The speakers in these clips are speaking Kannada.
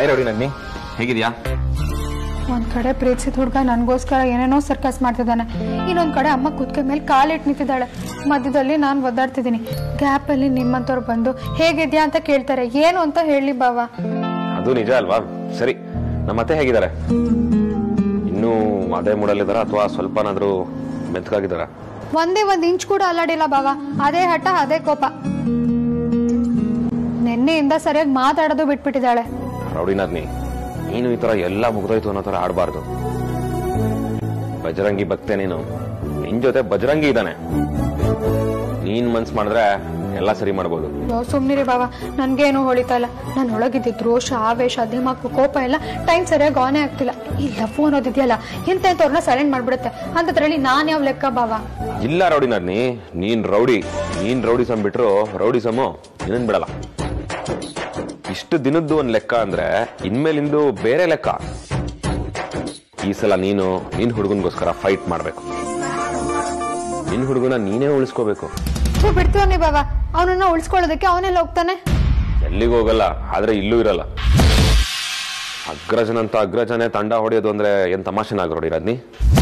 ಹಾಯ್ ರೌಡಿ ನಗ್ನಿ ಹೇಗಿದ್ಯಾ ಒಂದ್ ಕಡೆ ಪ್ರೀತಿಸಿದ ಹುಡುಗ ನನಗೋಸ್ಕರ ಏನೇನೋ ಸರ್ಕಸ್ ಮಾಡ್ತಿದ್ದಾನೆ ಇನ್ನೊಂದ್ ಕಡೆ ಅಮ್ಮ ಕುತ್ಕೆ ಮೇಲೆ ಕಾಲಿಟ್ಟು ನಿಂತಿದ್ದಾಳೆ ಮಧ್ಯದಲ್ಲಿ ನಾನು ಒದ್ದಾಡ್ತಿದ್ದೀನಿ ಗ್ಯಾಪ್ ಅಲ್ಲಿ ನಿಮ್ಮಂತವ್ರು ಬಂದು ಹೇಗಿದ್ಯಾ ಅಂತ ಕೇಳ್ತಾರೆ ಏನು ಅಂತ ಹೇಳಿ ಬಾವ ಅದು ನಿಜ ಅಲ್ವಾ ಸರಿ ನಮ್ಮ ಅತ್ತೆ ಹೇಗಿದ್ದಾರೆ ಇನ್ನೂ ಅದೇ ಮೂಡಲ್ಲಿದ್ದಾರ ಅಥವಾ ಸ್ವಲ್ಪನಾದ್ರೂ ಮೆತ್ಕಾಗಿದ್ದಾರ ಒಂದೇ ಒಂದ್ ಇಂಚ್ ಕೂಡ ಅಲ್ಲಾಡಿಲ್ಲ ಬಾವ ಅದೇ ಹಠ ಅದೇ ಕೋಪ ನಿನ್ನೆಯಿಂದ ಸರಿಯಾಗಿ ಮಾತಾಡೋದು ಬಿಟ್ಬಿಟ್ಟಿದ್ದಾಳೆ ರೌಡಿ ನಗ್ನಿ ನೀನು ಈ ತರ ಎಲ್ಲ ಮುಗ್ದೋಯ್ತು ಅನ್ನೋ ತರ ಆಡಬಾರ್ದು ಬಜರಂಗಿ ಭಕ್ತೆ ನೀನು ನಿನ್ ಜೊತೆ ಬಜರಂಗಿ ಇದ್ದಾನೆ ನೀನ್ ಮನ್ಸ್ ಮಾಡಿದ್ರೆ ಎಲ್ಲ ಸರಿ ಮಾಡ್ಬೋದು ಅಯ್ಯೋ, ಸುಮ್ನಿರಿ ಬಾವ ನನ್ಗೇನು ಹೊಳಿತಾ ಇಲ್ಲ ನಾನು ಒಳಗಿದ್ದಿದ್ದು ರೋಷ ಆವೇಶ ಧಿಮಾಕು ಕೋಪ ಎಲ್ಲ ಟೈಮ್ ಸರಿಯಾಗಿ ಆನೇ ಆಗ್ತಿಲ್ಲ ಈ ಲವ್ ಅನ್ನೋದಿದೆಯಲ್ಲ ಎಂತ ಎಂತವ್ರನ್ನ ಸೈಲೆಂಟ್ ಮಾಡ್ಬಿಡುತ್ತೆ ಅಂತದ್ರಲ್ಲಿ ನಾನ್ ಯಾವ ಲೆಕ್ಕ ಬಾವ ಇಲ್ಲ ರೌಡಿ ನಗ್ನಿ ನೀನ್ ರೌಡಿ ನೀನ್ ರೌಡಿ ಸಮ್ ಬಿಟ್ರು ರೌಡಿ ಸಮು ನಿನ್ನ ಬಿಡಲ್ಲ ಇಷ್ಟು ದಿನದ್ದು ಒಂದ್ ಲೆಕ್ಕ ಅಂದ್ರೆ ಇನ್ಮೇಲಿಂದು ಬೇರೆ ಲೆಕ್ಕ ಈ ಸಲ ನೀನು ನಿನ್ ಹುಡುಗನ್ಗೋಸ್ಕರ ಫೈಟ್ ಮಾಡ್ಬೇಕು ನಿನ್ ಹುಡುಗನ ನೀನೇ ಉಳಿಸ್ಕೋಬೇಕು ಹೂ ಬಿಡ್ತೀವನಿ ಬಾವ ಅವನನ್ನ ಉಳಿಸ್ಕೊಳ್ಳೋದಕ್ಕೆ ಅವನೆಲ್ಲ ಹೋಗ್ತಾನೆ ಎಲ್ಲಿಗೂ ಹೋಗಲ್ಲ ಆದ್ರೆ ಇಲ್ಲೂ ಇರಲ್ಲ ಅಗ್ರಜನಂತ ಅಗ್ರಜನೇ ತಂಡ ಹೊಡೆಯೋದು ಅಂದ್ರೆ ಏನ್ ತಮಾಷೆನಾಗ ನೋಡಿರದ್ನಿ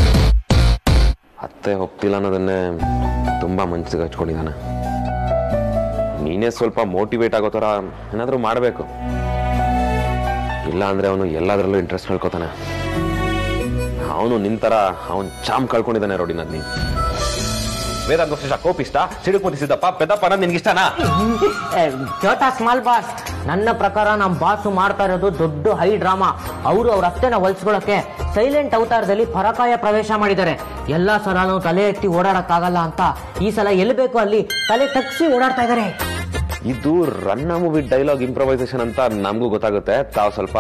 ಅತ್ತೆ ಹೋಗ್ತಿಲ್ಲ ಅನ್ನೋದನ್ನೇ ತುಂಬಾ ಮನ್ಸಿಗೆ ಹಚ್ಕೊಂಡಿದ್ದಾನೆ ನೀನೇ ಸ್ವಲ್ಪ ಮೋಟಿವೇಟ್ ಆಗೋ ಥರ ಏನಾದರೂ ಮಾಡಬೇಕು ಇಲ್ಲ ಅಂದ್ರೆ ಅವನು ಎಲ್ಲದರಲ್ಲೂ ಇಂಟ್ರೆಸ್ಟ್ ಕಳ್ಕೊತಾನೆ ಅವನು ನಿಂತರ ಅವನ್ ಚಾಮ್ ಕಳ್ಕೊಂಡಿದ್ದಾನೆ ರೋಡಿ ನದ್ನಿ ವೇದಾಂತ ಶಿಷ್ಯ ಕೋಪಿಷ್ಟ ಸಿಡುಕು ಸಿದ್ದಪ್ಪ ಪೆದ್ದಪ್ಪ ಅನ್ನೋದು ನಿನ್ಗಿಷ್ಟನಾ ಚೋಟಾ ಸ್ಮಾಲ್ ಬಾಸ್ ನನ್ನ ಪ್ರಕಾರ ನಮ್ಮ ಬಾಸು ಮಾಡ್ತಾ ಇರೋದು ದೊಡ್ಡ ಹೈ ಡ್ರಾಮಾ ಅವರು ಅವ್ರ ಅತ್ತೆನ ಹೊಲ್ಸ್ಕೊಳಕ್ಕೆ ಸೈಲೆಂಟ್ ಅವತಾರದಲ್ಲಿ ಪರಕಾಯ ಪ್ರವೇಶ ಮಾಡಿದ್ದಾರೆ ಎಲ್ಲಾ ಸಲನೂ ತಲೆ ಎತ್ತಿ ಓಡಾಡಕ್ಕಾಗಲ್ಲ ಅಂತ ಈ ಸಲ ಎಲ್ಲಿ ಬೇಕು ಅಲ್ಲಿ ತಲೆ ತಗ್ಸಿ ಓಡಾಡ್ತಾ ಇದ್ದಾರೆ ಇದು ರನ್ನ ಮೂವಿ ಡೈಲಾಗ್ ಇಂಪ್ರವೈಸೇಷನ್ ಅಂತ ನಮಗೂ ಗೊತ್ತಾಗುತ್ತೆ ತಾವು ಸ್ವಲ್ಪ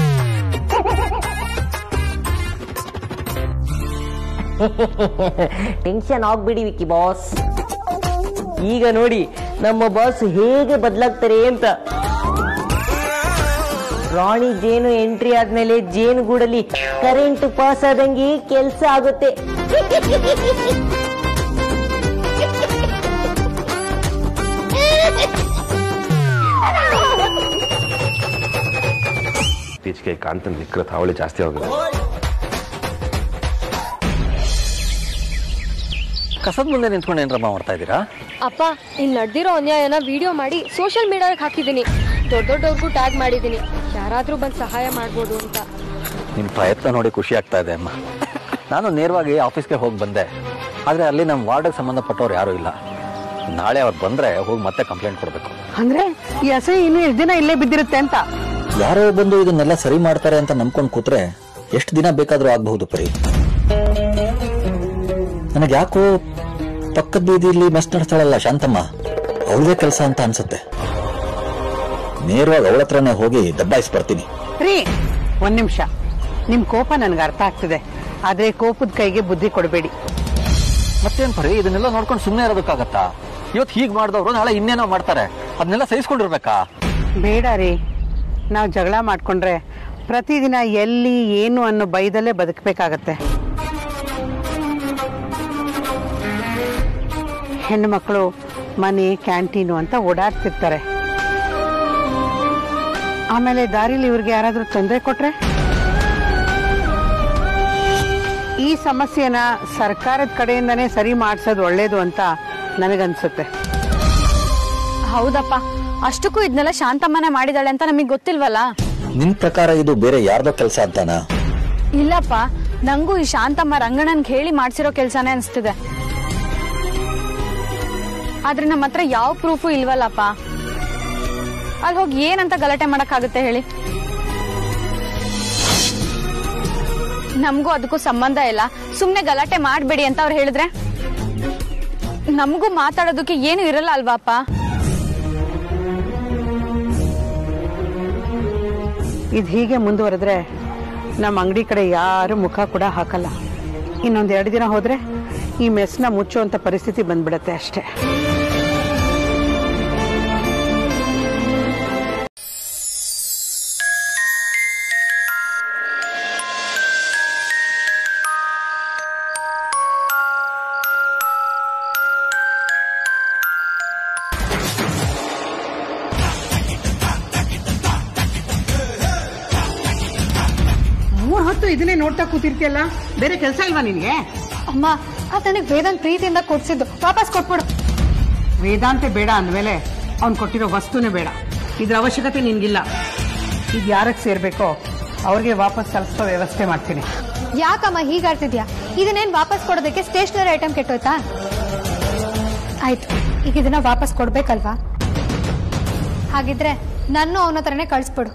ಟೆನ್ಷನ್ ಆಗ್ಬಿಡಿ ವಿಕ್ಕಿ ಬಾಸ್ ಈಗ ನೋಡಿ ನಮ್ಮ ಬಾಸ್ ಹೇಗೆ ಬದಲಾಗ್ತಾರೆ ಅಂತ ರಾಣಿ ಜೇನು ಎಂಟ್ರಿ ಆದ್ಮೇಲೆ ಜೇನು ಗೂಡಲ್ಲಿ ಕರೆಂಟ್ ಪಾಸ್ ಆದಂಗೆ ಕೆಲಸ ಆಗುತ್ತೆ ಇತ್ತೀಚೆಗೆ ಕಾಂತನ್ ವಿಕೃತ ಹಾವಳಿ ಜಾಸ್ತಿ ಆಗಿದೆ ಕಸದ ಮುಂದೆ ನಿಂತ್ಕೊಂಡು ಏನ್ರಮ್ಮ ಮಾಡ್ತಾ ಇದ್ದೀರಾ ಅಪ್ಪ ಇಲ್ಲಿ ನಡೆದಿರೋ ಅನ್ಯಾಯನ ವಿಡಿಯೋ ಮಾಡಿ ಸೋಷಿಯಲ್ ಮೀಡಿಯಾಕ್ಕೆ ಹಾಕಿದ್ದೀನಿ ದೊಡ್ಡ ದೊಡ್ಡವ್ರಿಗೂ ಟ್ಯಾಗ್ ಮಾಡಿದ್ದೀನಿ ಯಾರಾದರೂ ಬಂದು ಸಹಾಯ ಮಾಡ್ಬೋದು ಅಂತ ನಿಮ್ಮ ಪ್ರಯತ್ನ ನೋಡಿ ಖುಷಿ ಆಗ್ತಾ ಇದೆ ಅಮ್ಮ ನಾನು ನೇರವಾಗಿ ಆಫೀಸ್ಗೆ ಹೋಗಿ ಬಂದೆ ಆದರೆ ಅಲ್ಲಿ ನಮ್ಮ ವಾರ್ಡ್ಗೆ ಸಂಬಂಧಪಟ್ಟವ್ರು ಯಾರೂ ಇಲ್ಲ ನಾಳೆ ಅವ್ರು ಬಂದರೆ ಹೋಗಿ ಮತ್ತೆ ಕಂಪ್ಲೇಂಟ್ ಕೊಡಬೇಕು ಅಂದ್ರೆ ಈ ಹಸೆ ಇನ್ನು ಎಷ್ಟು ದಿನ ಇಲ್ಲೇ ಬಿದ್ದಿರುತ್ತೆ ಅಂತ ಯಾರೋ ಬಂದು ಇದನ್ನೆಲ್ಲ ಸರಿ ಮಾಡ್ತಾರೆ ಅಂತ ನಂಬ್ಕೊಂಡು ಕೂತ್ರೆ ಎಷ್ಟು ದಿನ ಬೇಕಾದರೂ ಆಗಬಹುದು ಪರಿ ನನಗೆ ಯಾಕೋ ಪಕ್ಕದ ಬೀದಿಯಲ್ಲಿ ಮೆಸ್ ನಡೆಸ್ತಾಳಲ್ಲ ಶಾಂತಮ್ಮ ಅವಳದೇ ಕೆಲಸ ಅಂತ ಅನ್ಸುತ್ತೆ ನೇರವಾಗಿ ಅವಳ ಹತ್ರನೇ ಹೋಗಿ ದಬ್ಬಾಯಿಸಿ ಬರ್ತೀನಿ ರೀ ಒಂದ್ ನಿಮಿಷ ನಿಮ್ ಕೋಪ ನನ್ಗೆ ಅರ್ಥ ಆಗ್ತಿದೆ ಆದ್ರೆ ಕೋಪದ ಕೈಗೆ ಬುದ್ಧಿ ಕೊಡಬೇಡಿ ಮತ್ತೇನ್ ಪರಿ ಇದನ್ನೆಲ್ಲ ನೋಡ್ಕೊಂಡು ಸುಮ್ಮನೆ ಇರೋದಕ್ಕಾಗತ್ತಾ ಇವತ್ತು ಹೀಗ್ ಮಾಡಿದವರು ನಾಳೆ ಇನ್ನೇನೋ ಮಾಡ್ತಾರೆ ಅದನ್ನೆಲ್ಲ ಸಹಿಸ್ಕೊಂಡಿರ್ಬೇಕಾ ಬೇಡ ರೀ ನಾವು ಜಗಳ ಮಾಡ್ಕೊಂಡ್ರೆ ಪ್ರತಿದಿನ ಎಲ್ಲಿ ಏನು ಅನ್ನೋ ಬೈದಲ್ಲೇ ಬದುಕಬೇಕಾಗತ್ತೆ ಹೆಣ್ಣು ಮಕ್ಕಳು ಮನೆ ಕ್ಯಾಂಟೀನು ಅಂತ ಓಡಾಡ್ತಿರ್ತಾರೆ ಆಮೇಲೆ ದಾರಿಲಿ ಇವ್ರಿಗೆ ಯಾರಾದ್ರೂ ತೊಂದರೆ ಕೊಟ್ರೆ ಈ ಸಮಸ್ಯೆನ ಸರ್ಕಾರದ ಕಡೆಯಿಂದನೇ ಸರಿ ಮಾಡಿಸೋದು ಒಳ್ಳೇದು ಅಂತ ನನಗನ್ಸುತ್ತೆ ಹೌದಪ್ಪ ಅಷ್ಟಕ್ಕೂ ಇದನ್ನೆಲ್ಲ ಶಾಂತಮ್ಮನೆ ಮಾಡಿದಾಳೆ ಅಂತ ನಮಗೆ ಗೊತ್ತಿಲ್ವಲ್ಲ ನಿನ್ ಪ್ರಕಾರ ಇದು ಬೇರೆ ಯಾರ್ದೋ ಕೆಲಸ ಅಂತಾನಾ ಇಲ್ಲಪ್ಪ ನಂಗೂ ಈ ಶಾಂತಮ್ಮ ರಂಗಣ್ಣನ್ಗೆ ಹೇಳಿ ಮಾಡ್ಸಿರೋ ಕೆಲ್ಸನೇ ಅನ್ಸ್ತಿದೆ ಆದ್ರೆ ನಮ್ಮ ಹತ್ರ ಯಾವ ಪ್ರೂಫು ಇಲ್ವಲ್ಲಪ್ಪ ಅಲ್ಲಿ ಹೋಗಿ ಏನಂತ ಗಲಾಟೆ ಮಾಡಕ್ಕಾಗುತ್ತೆ ಹೇಳಿ ನಮಗೂ ಅದಕ್ಕೂ ಸಂಬಂಧ ಇಲ್ಲ ಸುಮ್ನೆ ಗಲಾಟೆ ಮಾಡ್ಬೇಡಿ ಅಂತ ಅವ್ರು ಹೇಳಿದ್ರೆ ನಮಗೂ ಮಾತಾಡೋದಕ್ಕೆ ಏನು ಇರಲ್ಲ ಅಲ್ವಾ ಅಪ್ಪ ಇದು ಹೀಗೆ ಮುಂದುವರೆದ್ರೆ ನಮ್ಮ ಅಂಗಡಿ ಕಡೆ ಯಾರು ಮುಖ ಕೂಡ ಹಾಕಲ್ಲ ಇನ್ನೊಂದ್ ಎರಡು ದಿನ ಹೋದ್ರೆ ಈ ಮೆಸ್ನ ಮುಚ್ಚುವಂತ ಪರಿಸ್ಥಿತಿ ಬಂದ್ಬಿಡತ್ತೆ ಅಷ್ಟೇ ಯಾವತ್ತೂ ಇದನ್ನೇ ನೋಡ್ತಾ ಕೂತಿರ್ತೀಯಲ್ಲ ಬೇರೆ ಕೆಲಸ ಇಲ್ವಾ ನಿನ್ಗೆ ಅಮ್ಮ ಅದು ನನಗೆ ವೇದಾಂತ್ ಪ್ರೀತಿಯಿಂದ ಕೊಡ್ಸಿದ್ದು ವಾಪಸ್ ಕೊಟ್ಬಿಡು ವೇದಾಂತೆ ಬೇಡ ಅಂದಮೇಲೆ ಅವ್ನು ಕೊಟ್ಟಿರೋ ವಸ್ತುನೇ ಬೇಡ ಇದ್ರ ಅವಶ್ಯಕತೆ ನಿನ್ಗಿಲ್ಲ ಈಗ ಯಾರಕ್ಕೆ ಸೇರ್ಬೇಕೋ ಅವ್ರಿಗೆ ವಾಪಸ್ ತಲುಪಿಸೋ ವ್ಯವಸ್ಥೆ ಮಾಡ್ತೀನಿ ಯಾಕಮ್ಮ ಹೀಗಾಡ್ತಿದ್ಯಾ ಇದನ್ನೇನ್ ವಾಪಸ್ ಕೊಡೋದಕ್ಕೆ ಸ್ಟೇಷನರಿ ಐಟಮ್ ಕೆಟ್ಟೋಯ್ತಾ ಆಯ್ತು ಈಗ ಇದನ್ನ ವಾಪಸ್ ಕೊಡ್ಬೇಕಲ್ವಾ ಹಾಗಿದ್ರೆ ನನ್ನ ಅವನ ಹತ್ರನೇ ಕಳಿಸ್ಬಿಡು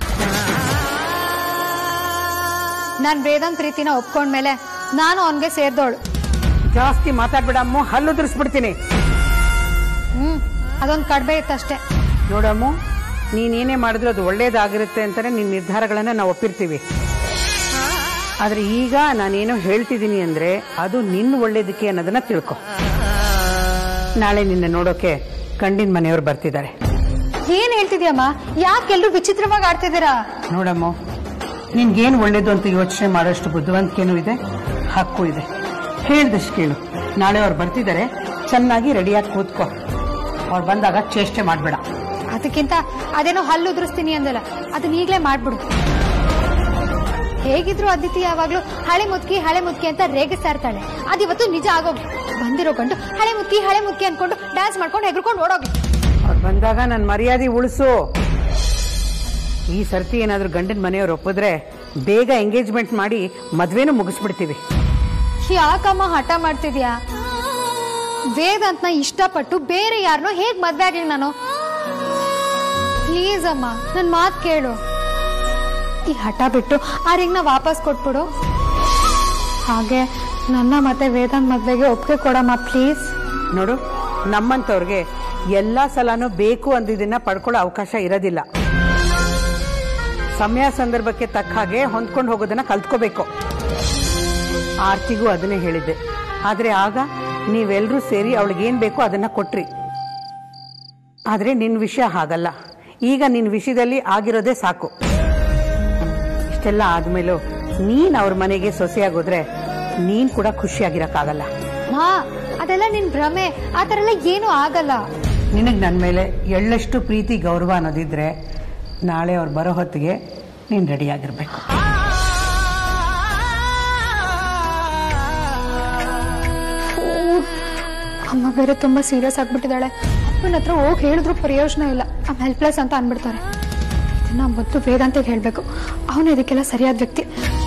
ನಾನ್ ವೇದಾಂತ್ ಪ್ರೀತಿನ ಒಪ್ಕೊಂಡ್ಮೇಲೆ ನಾನು ಅವನ್ಗೆ ಸೇರ್ದೋಳು ಜಾಸ್ತಿ ಮಾತಾಡ್ಬೇಡ ಅಮ್ಮ ಹಲ್ಲು ಉದುರಿಸ್ಬಿಡ್ತೀನಿ ಹ್ಮ್ ಅದೊಂದು ಕಡಿಮೆ ಇತ್ತಷ್ಟೇ ನೋಡಮ್ಮ ನೀನೇನೇ ಮಾಡಿದ್ರು ಅದು ಒಳ್ಳೇದಾಗಿರುತ್ತೆ ಅಂತಾನೆ ನಿನ್ನ ನಿರ್ಧಾರಗಳನ್ನ ನಾವು ಒಪ್ಪಿರ್ತೀವಿ ಆದ್ರೆ ಈಗ ನಾನೇನೋ ಹೇಳ್ತಿದ್ದೀನಿ ಅಂದ್ರೆ ಅದು ನಿನ್ನ ಒಳ್ಳೇದಕ್ಕೆ ಅನ್ನೋದನ್ನ ತಿಳ್ಕೊ ನಾಳೆ ನಿನ್ನ ನೋಡೋಕೆ ಗಂಡಿನ ಮನೆಯವ್ರು ಬರ್ತಿದ್ದಾರೆ ಏನ್ ಹೇಳ್ತಿದ್ಯಮ್ಮ ಯಾಕೆಲ್ರು ವಿಚಿತ್ರವಾಗಿ ಆಡ್ತಿದ್ದೀರಾ ನೋಡಮ್ಮ ನಿನ್ಗೇನು ಒಳ್ಳೇದು ಅಂತ ಯೋಚನೆ ಮಾಡೋಷ್ಟು ಬುದ್ಧಿವಂತಿಕೆನೂ ಇದೆ ಹಕ್ಕು ಇದೆ ಹೇಳ್ದಷ್ಟು ಕೇಳು ನಾಳೆ ಅವ್ರು ಬರ್ತಿದ್ದಾರೆ ಚೆನ್ನಾಗಿ ರೆಡಿಯಾಗಿ ಕೂತ್ಕೋ ಅವ್ರು ಬಂದಾಗ ಚೇಷ್ಟೆ ಮಾಡಬೇಡ ಅದಕ್ಕಿಂತ ಅದೇನೋ ಹಲ್ಲು ಉದುರಿಸ್ತೀನಿ ಅಂದಲ್ಲ ಅದನ್ನ ಈಗ್ಲೇ ಮಾಡ್ಬಿಡು ಹೇಗಿದ್ರು ಅದಿತಿ ಯಾವಾಗ್ಲೂ ಹಳೆ ಮುದ್ಕಿ ಹಳೆ ಮುದ್ಕಿ ಅಂತ ರೇಗಿಸ್ತಾ ಇರ್ತಾಳೆ ಅದಿವತ್ತು ನಿಜ ಆಗೋಗಿ ಬಂದಿರೋ ಗಂಡು ಹಳೆ ಮುದ್ಕಿ ಹಳೆ ಮುದ್ಕಿ ಅನ್ಕೊಂಡು ಡ್ಯಾನ್ಸ್ ಮಾಡ್ಕೊಂಡು ಹೆಗ್ರ್ಕೊಂಡು ಓಡೋಗಿ ಅವ್ರು ಬಂದಾಗ ನನ್ನ ಮರ್ಯಾದೆ ಉಳಿಸು ಈ ಸರ್ತಿ ಏನಾದ್ರೂ ಗಂಡನ ಮನೆಯವ್ರು ಒಪ್ಪಿದ್ರೆ ಬೇಗ ಎಂಗೇಜ್ಮೆಂಟ್ ಮಾಡಿ ಮದ್ವೆನೂ ಮುಗಿಸ್ಬಿಡ್ತೀವಿ ಯಾಕಮ್ಮ ಹಠ ಮಾಡ್ತಿದ್ಯಾ ವೇದಾಂತ್ನ ಇಷ್ಟಪಟ್ಟು ಬೇರೆ ಯಾರನ್ನೋ ಹೇಗ್ ಮದ್ವೆ ಆಗ್ಲಿ ನಾನು ಪ್ಲೀಸ್ ಅಮ್ಮ ನನ್ ಮಾತ್ ಕೇಳು ಈ ಹಠ ಬಿಟ್ಟು ಆ ರಿಂಗ್ನ ವಾಪಸ್ ಕೊಟ್ಬಿಡು ಹಾಗೆ ನನ್ನ ಮತ್ತೆ ವೇದಾಂತ್ ಮದ್ವೆಗೆ ಒಪ್ಪಿಗೆ ಕೊಡಮ್ಮ ಪ್ಲೀಸ್ ನೋಡು ನಮ್ಮಂತವ್ರಿಗೆ ಎಲ್ಲಾ ಸಲನೂ ಬೇಕು ಅಂದಿದ್ದನ್ನ ಪಡ್ಕೊಳ್ಳೋ ಅವಕಾಶ ಇರೋದಿಲ್ಲ ಸಮಯ ಸಂದರ್ಭಕ್ಕೆ ತಕ್ಕ ಹಾಗೆ ಹೊಂದ್ಕೊಂಡು ಹೋಗೋದನ್ನ ಕಲ್ತ್ಕೋಬೇಕು ಆರ್ತಿಗೂ ಅದನ್ನೇ ಹೇಳಿದ್ದೆ ಆದ್ರೆ ಆಗ ನೀವೆಲ್ಲರೂ ಸೇರಿ ಅವಳಿಗೇನ್ ಬೇಕೋ ಅದನ್ನ ಕೊಟ್ರಿ ಆದ್ರೆ ನಿನ್ನ ವಿಷಯ ಹಾಗಲ್ಲ ಈಗ ನಿನ್ನ ವಿಷಯದಲ್ಲಿ ಆಗಿರೋದೇ ಸಾಕು ಇಷ್ಟೆಲ್ಲ ಆದ್ಮೇಲೂ ನೀನ್ ಅವ್ರ ಮನೆಗೆ ಸೊಸೆಯಾಗೋದ್ರೆ ನೀನ್ ಕೂಡ ಖುಷಿಯಾಗಿರಕ್ಕಾಗಲ್ಲ ಮಾ ಅದೆಲ್ಲ ನಿನ್ ಭ್ರಮೆ ಆ ಥರ ಎಲ್ಲ ಏನೂ ಆಗಲ್ಲ ನಿನಗೆ ನನ್ನ ಮೇಲೆ ಎಳ್ಳಷ್ಟು ಪ್ರೀತಿ ಗೌರವ ಅನ್ನೋದಿದ್ರೆ ನಾಳೆ ಅವ್ರು ಬರೋ ಹೊತ್ತಿಗೆ ನೀನು ರೆಡಿಯಾಗಿರ್ಬೇಕು ಅಮ್ಮ ಬೇರೆ ತುಂಬಾ ಸೀರಿಯಸ್ ಆಗ್ಬಿಟ್ಟಿದ್ದಾಳೆ ಅಪ್ಪನ ಹತ್ರ ಹೋಗಿ ಹೇಳಿದ್ರು ಪ್ರಯೋಜನ ಇಲ್ಲ ಐಮ್ ಹೆಲ್ಪ್ಲೆಸ್ ಅಂತ ಅನ್ಬಿಡ್ತಾರೆ ಇದನ್ನ ಮೊದಲು ವೇದಾಂತಿಗೆ ಹೇಳ್ಬೇಕು ಅವನು ಇದಕ್ಕೆಲ್ಲ ಸರಿಯಾದ ವ್ಯಕ್ತಿ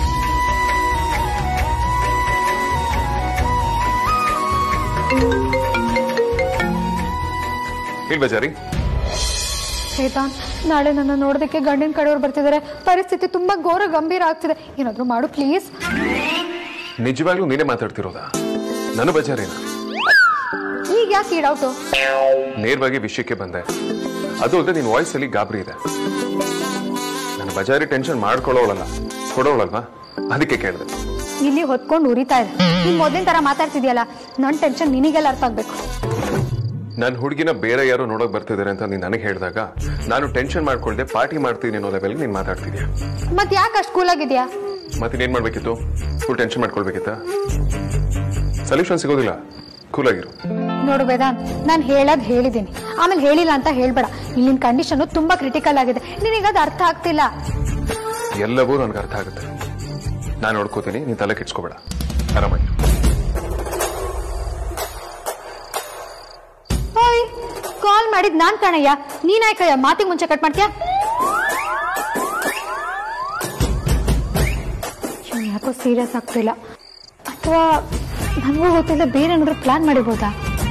ಏನ್ ಬಜಾರಿ ವೇದಾಂತ್ ನಾಳೆ ನನ್ನ ನೋಡೋದಕ್ಕೆ ಗಂಡಿನ ಕಡೆಯವ್ರು ಬರ್ತಿದ್ದಾರೆ ಪರಿಸ್ಥಿತಿ ತುಂಬಾ ಘೋರ ಗಂಭೀರ ಆಗ್ತಿದೆ ಏನಾದ್ರು ಮಾಡು ಪ್ಲೀಸ್ ನಿಜವಾಗ್ಲೂ ನೀನೇ ಮಾತಾಡ್ತಿರೋದಾ ನನ್ನ ಬಜಾರಿನ ಈಗ ಯಾಕೆ ಈ ಡೌಟು ನೇರವಾಗಿ ವಿಷಯಕ್ಕೆ ಬಂದೆ ಅದು ಅಲ್ಲದೆ ನಿನ್ ವಾಯ್ಸ್ ಅಲ್ಲಿ ಗಾಬರಿ ಇದೆ ನನ್ನ ಬಜಾರಿ ಟೆನ್ಷನ್ ಮಾಡ್ಕೊಳ್ಳೋಳಲ್ಲ ಕೊಡೋಳಲ್ವಾ ಅದಕ್ಕೆ ಕೇಳಿದೆ ಇಲ್ಲಿ ಹೊತ್ಕೊಂಡು ಉರಿತಾ ಇದೆ ನೀನ್ ಮೊದಲಿನ ತರ ಮಾತಾಡ್ತಿದ್ಯಲ್ಲ ನನ್ನ ಟೆನ್ಷನ್ ನಿನಗೆಲ್ಲ ಅರ್ಥ ಆಗ್ಬೇಕು ನನ್ನ ಹುಡುಗಿನ ಬೇರೆ ಯಾರೋ ನೋಡಕ್ ಬರ್ತಿದ್ದಾರೆ ಅಂತ ನೀನ್ ನನಗೆ ಹೇಳಿದಾಗ ನಾನು ಟೆನ್ಷನ್ ಮಾಡ್ಕೊಳ್ದೆ ಪಾರ್ಟಿ ಮಾಡ್ತೀನಿ ಅನ್ನೋ ಲೆವೆಲ್ ನೀನ್ ಮಾತಾಡ್ತಿದ್ಯಾ ಮತ್ ಯಾಕೆ ಅಷ್ಟು ಕೂಲ್ ಆಗಿದ್ಯಾ ಮತ್ತೆ ಏನ್ ಮಾಡ್ಬೇಕಿತ್ತು ಫುಲ್ ಟೆನ್ಷನ್ ಮಾಡ್ಕೊಳ್ಬೇಕಿತ್ತ ಸೊಲ್ಯೂಷನ್ ಸಿಗೋದಿಲ್ಲ ಕೂಲ್ ಆಗಿರು ನೋಡು ವೇದಾಂತ್ ನಾನು ಹೇಳದ್ ಹೇಳಿದ್ದೀನಿ ಆಮೇಲೆ ಹೇಳಿಲ್ಲ ಅಂತ ಹೇಳ್ಬೇಡ ಇಲ್ಲಿನ ಕಂಡೀಷನ್ ತುಂಬಾ ಕ್ರಿಟಿಕಲ್ ಆಗಿದೆ ನಿನಗದು ಅರ್ಥ ಆಗ್ತಿಲ್ಲ ಎಲ್ಲವೂ ನನ್ಗೆ ಅರ್ಥ ಆಗುತ್ತೆ ನಾನು ನೋಡ್ಕೋತೀನಿ ನೀನ್ ತಲೆ ಕೆಡ್ಸ್ಕೋಬೇಡ ಆರಾಮಾಗಿ ಓಯ್ ಕಾಲ್ ಮಾಡಿದ್ ನಾನ್ ಕಣಯ್ಯ ನೀನಾಯ್ಕಯ್ಯ ಮಾತಿಗೆ ಮುಂಚೆ ಕಟ್ ಮಾಡ್ತೀಯಾ ಇವ್ನು ಯಾಕೋ ಸೀರಿಯಸ್ ಆಗ್ತಿಲ್ಲ ಅಥವಾ ನನಗೂ ಗೊತ್ತಿಲ್ಲ ಬೇರೆ ಏನಾದ್ರು ಪ್ಲಾನ್ ಮಾಡಿಬೋದಾ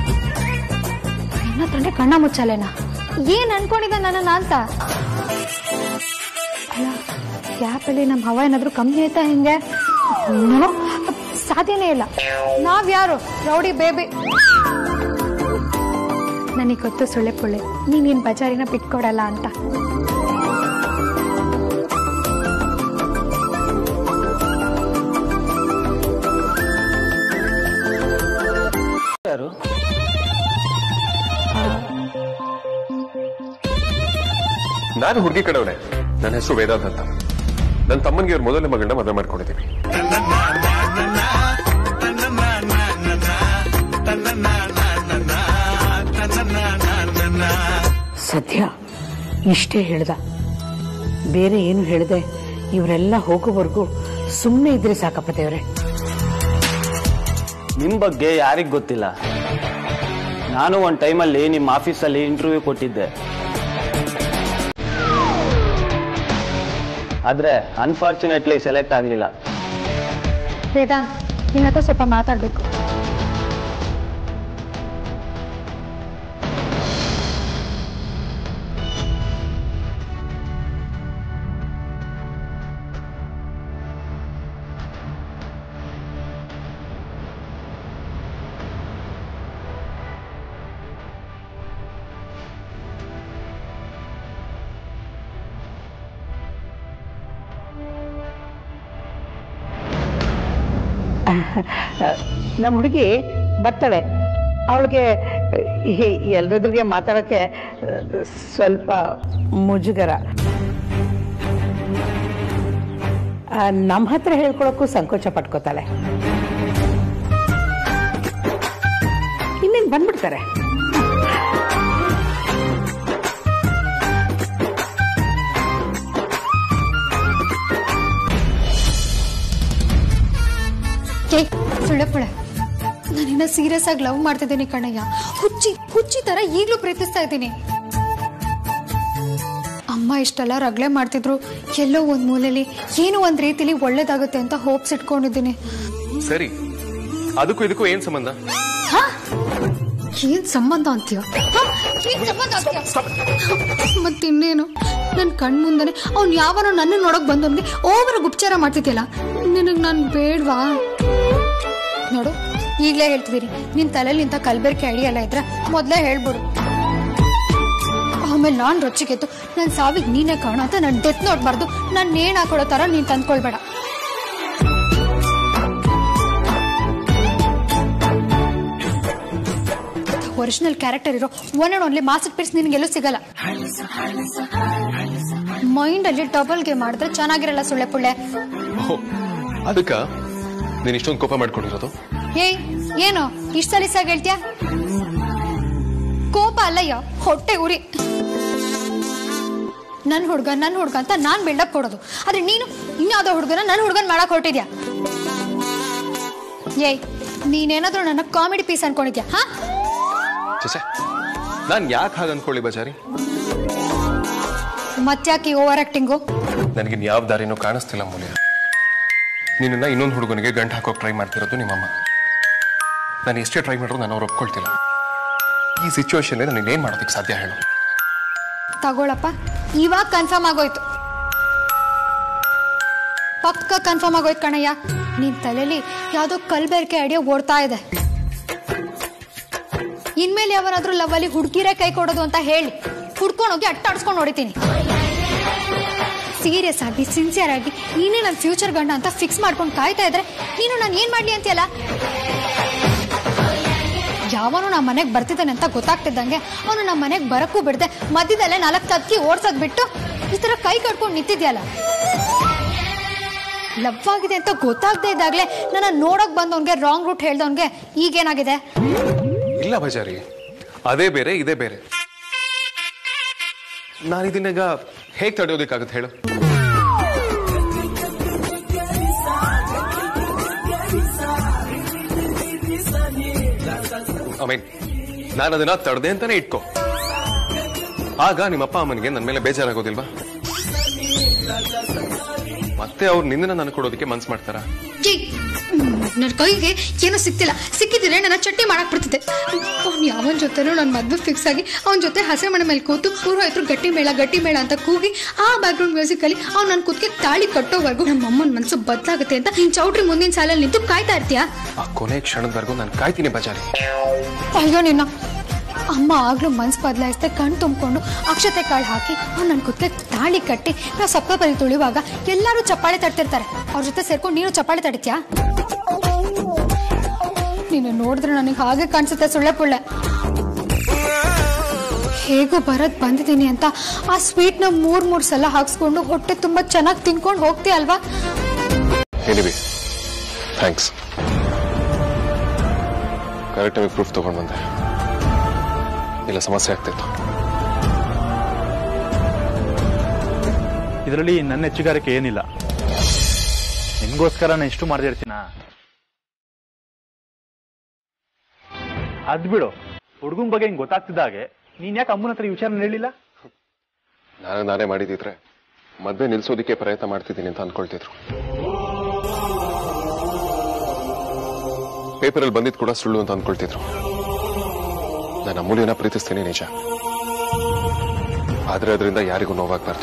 ನನ್ನ ತಂದೆ ಕಣ್ಣ ಮುಚ್ಚಾಲೇನಾ ಏನ್ ಅನ್ಕೊಂಡಿದ್ದ ನನ್ನನ್ನ ಅಂತ ಅಲ್ಲ ಗ್ಯಾಪಲ್ಲಿ ನಮ್ಮ ಹವಾ ಏನಾದ್ರೂ ಕಮ್ಮಿ ಆಯ್ತಾ ಹೆಂಗೆ ಏನೋ ಸಾಧ್ಯನೇ ಇಲ್ಲ ನಾವ್ಯಾರು ರೌಡಿ ಬೇಬಿ ನನಗೆ ಗೊತ್ತು ಸುಳ್ಳೆ ಪುಳ್ಳೆ ನೀನೇನ್ ಬಜಾರಿನ ಬಿಟ್ಕೊಡಲ್ಲ ಅಂತ ಯಾರು ನಾನು ಹುಡುಗಿ ಕಡೆಯವನೇ ನನ್ನ ಹೆಸರು ವೇದಾಂತ್ ಅಂತ ನನ್ನ ತಮ್ಮನಿಗೆ ಇವ್ರ ಮೊದಲನೇ ಮಗಳನ್ನ ಮದುವೆ ಮಾಡ್ಕೊಂಡಿದ್ದೀವಿ ಸದ್ಯ ಇಷ್ಟೇ ಹೇಳ್ದ ಬೇರೆ ಏನು ಹೇಳ್ದೆ ಇವರೆಲ್ಲ ಹೋಗೋವರೆಗೂ ಸುಮ್ಮನೆ ಇದ್ರೆ ಸಾಕಪ್ಪ ದೇವ್ರೆ ನಿಮ್ಮ ಬಗ್ಗೆ ಯಾರಿಗ್ ಗೊತ್ತಿಲ್ಲ ನಾನು ಒಂದು ಟೈಮಲ್ಲಿ ನಿಮ್ಮ ಆಫೀಸಲ್ಲಿ ಇಂಟರ್ವ್ಯೂ ಕೊಟ್ಟಿದ್ದೆ ಆದ್ರೆ ಅನ್ಫಾರ್ಚುನೇಟ್ಲಿ ಸೆಲೆಕ್ಟ್ ಆಗಲಿಲ್ಲ ವೇದಾಂತ್ ನಿನ್ನ ಹತ್ರ ಸ್ವಲ್ಪ ಮಾತಾಡಬೇಕು ನಮ್ಮ ಹುಡುಗಿ ಬರ್ತಾಳೆ ಅವಳಿಗೆ ಎಲ್ಲರದ್ರಿಗೆ ಮಾತಾಡೋಕ್ಕೆ ಸ್ವಲ್ಪ ಮುಜುಗರ ನಮ್ಮ ಹತ್ರ ಹೇಳ್ಕೊಳಕ್ಕೂ ಸಂಕೋಚ ಪಟ್ಕೋತಾಳೆ ಇನ್ನೇನು ಬಂದ್ಬಿಡ್ತಾರೆ ಏ ಸುಳ್ಳೆ ಪುಳೆ ನಾನಿನ್ನ ಸೀರಿಯಸ್ ಆಗಿ ಲವ್ ಮಾಡ್ತಿದ್ದೀನಿ ಕಣಯ್ಯ ಹುಚ್ಚಿ ಹುಚ್ಚಿ ತರ ಈಗಲೂ ಪ್ರೀತಿಸ್ತಾ ಇದ್ದೀನಿ ಅಮ್ಮ ಇಷ್ಟೆಲ್ಲ ರಗಳೆ ಮಾಡ್ತಿದ್ರು ಎಲ್ಲೋ ಒಂದ್ ಮೂಲೆಯಲ್ಲಿ ಏನೋ ಒಂದ್ ರೀತಿಲಿ ಒಳ್ಳೇದಾಗುತ್ತೆ ಅಂತ ಹೋಪ್ಸ್ ಇಟ್ಕೊಂಡಿದ್ದೀನಿ ಸರಿ ಅದಕ್ಕೂ ಇದಕ್ಕೂ ಏನ್ ಸಂಬಂಧ ಹಾ? ಏನ್ ಸಂಬಂಧ ಅಂತೀಯ ಹಾ? ಏನ್ ಸಂಬಂಧ ಅಂತೀಯ? ಮತ್ತಿನ್ನೇನು ನನ್ ಕಣ್ ಮುಂದನೆ ಅವ್ನ್ ಯಾವನೋ ನನ್ನ ನೋಡಕ್ ಬಂದವನ್ಗೆ ಓವರ್ ಉಪಚಾರ ಮಾಡ್ತಿದ್ಯಲ್ಲ ನಿನಗ್ ನಾನ್ ಬೇಡ್ವಾ ನೋಡು ಈಗ್ಲೇ ಹೇಳ್ತಿದೀನಿ ನಿನ್ ತಲೆಯಲ್ಲಿ ಇಂಥ ಕಲ್ಬೆರ್ಕೆ ಅಡಿಯೆಲ್ಲ ಇದ್ರೆ ಮೊದ್ಲೇ ಹೇಳ್ಬಿಡು ಆಮೇಲೆ ನಾನ್ ರೊಚ್ಚಿಗೆದ್ದು ನನ್ ಸಾವಿಗೆ ನೀನೇ ಕಾರಣ ಅಂತ ನನ್ ಡೆತ್ ನೋಡ್ಬಾರ್ದು ನಾನ್ ನೇಣ್ ಹಾಕೊಳೋ ತರ ನೀನ್ ತಂದ್ಕೊಳ್ಬೇಡ ಒರಿಜಿನಲ್ ಕ್ಯಾರೆಕ್ಟರ್ ಇರೋ one and only masterpiece ನಿನ್ಗೆಲ್ಲೂ ಸಿಗಲ್ಲ ಮೈಂಡ್ ಅಲ್ಲಿ ಡಬಲ್ ಗೇಮ್ ಮಾಡಿದ್ರೆ ಚೆನ್ನಾಗಿರಲ್ಲ ಸುಳ್ಳೆ ಪುಳ್ಳೆ ಅದಕ್ಕ ನೀನ್ ಇಷ್ಟೊಂದು ಕೋಪ ಮಾಡ್ಕೊಂಡಿರೋದು ಏಯ್ ಏನು ಇಷ್ಟ ಸಲಿಸಾಗಿ ಹೇಳ್ತೀಯ ಕೋಪ ಅಲ್ಲಯ್ಯ ಹೊಟ್ಟೆ ಉರಿ ನನ್ ಹುಡ್ಗ ನನ್ ಹುಡ್ಗ ಅಂತ ನಾನ್ ಬಿಲ್ಡಪ್ ಕೊಡೋದು ಆದ್ರೆ ನೀನು ಇನ್ಯಾವುದೋ ಹುಡ್ಗನ ನನ್ ಹುಡ್ಗನ್ ಮಾಡಕ್ ಹೊರಟಿದ್ಯಾ ಏಯ್ ನೀನೇನಾದ್ರೂ ನನ್ನ ಕಾಮಿಡಿ ಪೀಸ್ ಅನ್ಕೊಂಡಿದ್ಯಾ ಹಾ ಚಸೆ ನಾನ್ ಯಾಕೆ ಹಾಗೆ ಅನ್ಕೊಳ್ಳಿ ಬಜಾರಿ ಮತ್ತ್ಯಾಕೆ ಓವರ್ ಆಕ್ಟಿಂಗು ನನಗೆ ಯಾವ ದಾರಿನೂ ಕಾಣಿಸ್ತಿಲ್ಲ ಮೂಲ್ಯ ನಿನ್ನ ಇನ್ನೊಂದು ಹುಡುಗನಿಗೆ ಗಂಟು ಹಾಕೋಕೆ ಟ್ರೈ ಮಾಡ್ತಿರೋದು ನಿಮ್ಮಮ್ಮ ನಾನು ಎಷ್ಟೇ ಟ್ರೈ ಮಾಡಿದ್ರು ನಾನು ಅವ್ರು ಒಪ್ಕೊಳ್ತಿಲ್ಲ ಈ ಸಿಚುವೇಶನ್ ನಾನು ಏನ್ ಮಾಡೋದಕ್ಕೆ ಸಾಧ್ಯ ಹೇಳು ತಗೊಳಪ್ಪ ಇವಾಗ ಕನ್ಫರ್ಮ್ ಆಗೋಯ್ತು ಪಕ್ಕ ಕನ್ಫರ್ಮ್ ಆಗೋಯ್ತು ಕಣಯ್ಯ ನಿನ್ ತಲೆಯಲ್ಲಿ ಯಾವ್ದೋ ಕಲ್ಬೇರಿಕೆ ಐಡಿಯಾ ಓಡ್ತಾ ಇದೆ ಇನ್ಮೇಲೆ ಯಾವನಾದ್ರೂ ಲವ್ವಲ್ಲಿ ಹುಡುಗಿರೇ ಕೈ ಕೊಡೋದು ಅಂತ ಹೇಳಿ ಹುಡ್ಕೊಂಡು ಹೋಗಿ ಅಟ್ಟಾಡ್ಸ್ಕೊಂಡು ಹೊಡಿತೀನಿ ಸೀರಿಯಸ್ ಆಗಿ ಸಿನ್ಸಿಯರ್ ಆಗಿ ನೀನೇ ನನ್ನ ಫ್ಯೂಚರ್ ಗಂಡ ಅಂತ ಫಿಕ್ಸ್ ಮಾಡ್ಕೊಂಡು ಕಾಯ್ತಾ ಇದ್ರೆ ನೀನು ನಾನು ಏನ್ ಮಾಡ್ಲಿ ಅಂತೀಯಲ್ಲ ಯಾವನು ನಮ್ಮ ಮನೆಗೆ ಬರ್ತಿದ್ದಾನೆ ಅಂತ ಗೊತ್ತಾಗ್ತಿದ್ದಂಗೆ ಅವನು ನಮ್ಮ ಮನೆಗೆ ಬರಕ್ಕೂ ಬಿಡದೆ ಮಧ್ಯದಲ್ಲೇ ನಾಲ್ಕು ತತ್ಕಿ ಓಡ್ಸೋದ್ ಬಿಟ್ಟು ಈ ತರ ಕೈ ಕಟ್ಕೊಂಡು ನಿಂತಿದ್ಯಲ್ಲ ಲವ್ ಆಗಿದೆ ಅಂತ ಗೊತ್ತಾಗದೇ ಇದ್ದಾಗಲೇ ನನ್ನ ನೋಡಕ್ ಬಂದವನ್ಗೆ ರಾಂಗ್ ರೂಟ್ ಹೇಳ್ದವನ್ಗೆ ಈಗೇನಾಗಿದೆ ಇಲ್ಲ ಬಜಾರಿ ಅದೇ ಬೇರೆ ಇದೇ ಬೇರೆ ನಾನು ಇದನ್ನೀಗ ಹೇಗೆ ತಡೆಯೋದಕ್ಕಾಗತ್ತೆ ಹೇಳು ಐ ಮೀನ್ ನಾನು ಅದನ್ನ ತಡೆದೆ ಅಂತಾನೆ ಇಟ್ಕೋ ಆಗ ನಿಮ್ಮಪ್ಪ ಅಮ್ಮನಿಗೆ ನನ್ನ ಮೇಲೆ ಬೇಜಾರಾಗೋದಿಲ್ವಾ ಮತ್ತೆ ಅವ್ರು ನಿನ್ನನ್ನ ನನಗೆ ಕೊಡೋದಕ್ಕೆ ಮನ್ಸು ಮಾಡ್ತಾರಾ ನನ್ನ ಕೈಗೆ ಏನೋ ಸಿಕ್ತಿಲ್ಲ ಸಿಕ್ಕಿದ್ರೆ ನನ್ನ ಚಟ್ನಿ ಮಾಡಕ್ ಬರ್ತಿದ್ದೆ ಅವ್ನು ಯಾವನ ಜೊತೆನೂ ನನ್ನ ಮದ್ವೆ ಫಿಕ್ಸ್ ಆಗಿ ಅವನ ಜೊತೆ ಹಸೆ ಮನೆ ಮೇಲೆ ಕೂತು ಪೂರ್ವಾಯ್ತರು ಗಟ್ಟಿ ಮೇಳ ಗಟ್ಟಿ ಮೇಳ ಅಂತ ಕೂಗಿ ಆ ಬ್ಯಾಕ್ಗ್ರೌಂಡ್ ಮ್ಯೂಸಿಕ್ ಅಲ್ಲಿ ಅವ್ನು ನನ್ನ ಕುತ್ತಿಗೆ ತಾಳಿ ಕಟ್ಟೋವರೆಗೂ ನಮ್ಮ ಅಮ್ಮನ ಮನಸ್ಸು ಬದಲಾಗುತ್ತೆ ಅಂತ ನೀನ್ ಚೌಟ್ರಿ ಮುಂದಿನ ಸಾಲಲ್ಲಿ ನಿಂತು ಕಾಯ್ತಾ ಇರ್ತೀಯಾ ಆ ಕೊನೆ ಕ್ಷಣದವರೆಗೂ ನಾನು ಕಾಯ್ತೀನಿ ಬಜಾರಿ ಅಯ್ಯೋ ನಿನ್ನ ಅಮ್ಮ ಆಗ್ಲೂ ಮನ್ಸ್ ಬದಲಾಯಿಸ್ದೆ ಕಣ್ ತುಂಬಿಕೊಂಡು ಅಕ್ಷತೆ ಕಾಳು ಹಾಕಿ ಅವ್ನು ನನ್ನ ಕುತ್ತಿಗೆ ತಾಳಿ ಕಟ್ಟಿ ನಾವು ಸಪ್ಪ ಬರಿ ತುಳಿಯುವಾಗ ಎಲ್ಲರೂ ಚಪ್ಪಾಳೆ ತಡ್ತಿರ್ತಾರೆ ಅವ್ರ ಜೊತೆ ಸೇರ್ಕೊಂಡು ನೀನು ಚಪ್ಪಾಳೆ ತಡಿತ್ಯಾ ನೀನು ನೋಡಿದ್ರೆ ನನಗೆ ಹಾಗೆ ಕಾಣಿಸುತ್ತೆ ಸುಳ್ಳೆ ಪುಳ್ಳೆ ಹೇಗೋ ಬರದ್ ಬಂದಿದ್ದೀನಿ ಅಂತ ಆ ಸ್ವೀಟ್ನ ಮೂರ್ ಮೂರ್ ಸಲ ಹಾಕ್ಸ್ಕೊಂಡು ಹೊಟ್ಟೆ ತುಂಬಾ ಚೆನ್ನಾಗಿ ತಿನ್ಕೊಂಡು ಹೋಗ್ತೀಯ ಅಲ್ವಾ ಎನಿವೆ ಥ್ಯಾಂಕ್ಸ್ ಕರೆಕ್ಟ್ ಟೈಮಿಗೆ ಪ್ರೂಫ್ ತಗೊಂಡು ಬಂದೆ ಇಲ್ಲ ಸಮಸ್ಯೆ ಆಗ್ತಿತ್ತು ಇದರಲ್ಲಿ ನನ್ನ ಹೆಚ್ಚುಗಾರಿಕೆ ಏನಿಲ್ಲ ನಿನ್ಗೋಸ್ಕರ ನಾನು ಇಷ್ಟು ಮಾಡ್ದಿರ್ತೀನ ಅದ್ ಬಿಡು ಹುಡುಗನ್ ಬಗ್ಗೆ ಹಿಂಗ್ ಗೊತ್ತಾಗ್ತಿದ್ದಾಗೆ ನೀನ್ ಯಾಕೆ ಅಮ್ಮನ ಹತ್ರ ಈ ವಿಚಾರ ಹೇಳಿಲ್ಲ ನಾನು ನಾನೇ ಮಾಡಿದಿದ್ರೆ ಮದ್ವೆ ನಿಲ್ಸೋದಿಕ್ಕೆ ಪ್ರಯತ್ನ ಮಾಡ್ತಿದ್ದೀನಿ ಅಂತ ಅನ್ಕೊಳ್ತಿದ್ರು ಪೇಪರಲ್ಲಿ ಬಂದಿದ್ ಕೂಡ ಸುಳ್ಳು ಅಂತ ಅನ್ಕೊಳ್ತಿದ್ರು ನಾನು ಅಮೂಲ್ಯನ ಪ್ರೀತಿಸ್ತೀನಿ ನಿಜ ಆದ್ರೆ ಅದರಿಂದ ಯಾರಿಗೂ ನೋವಾಗ್ಬಾರ್ದು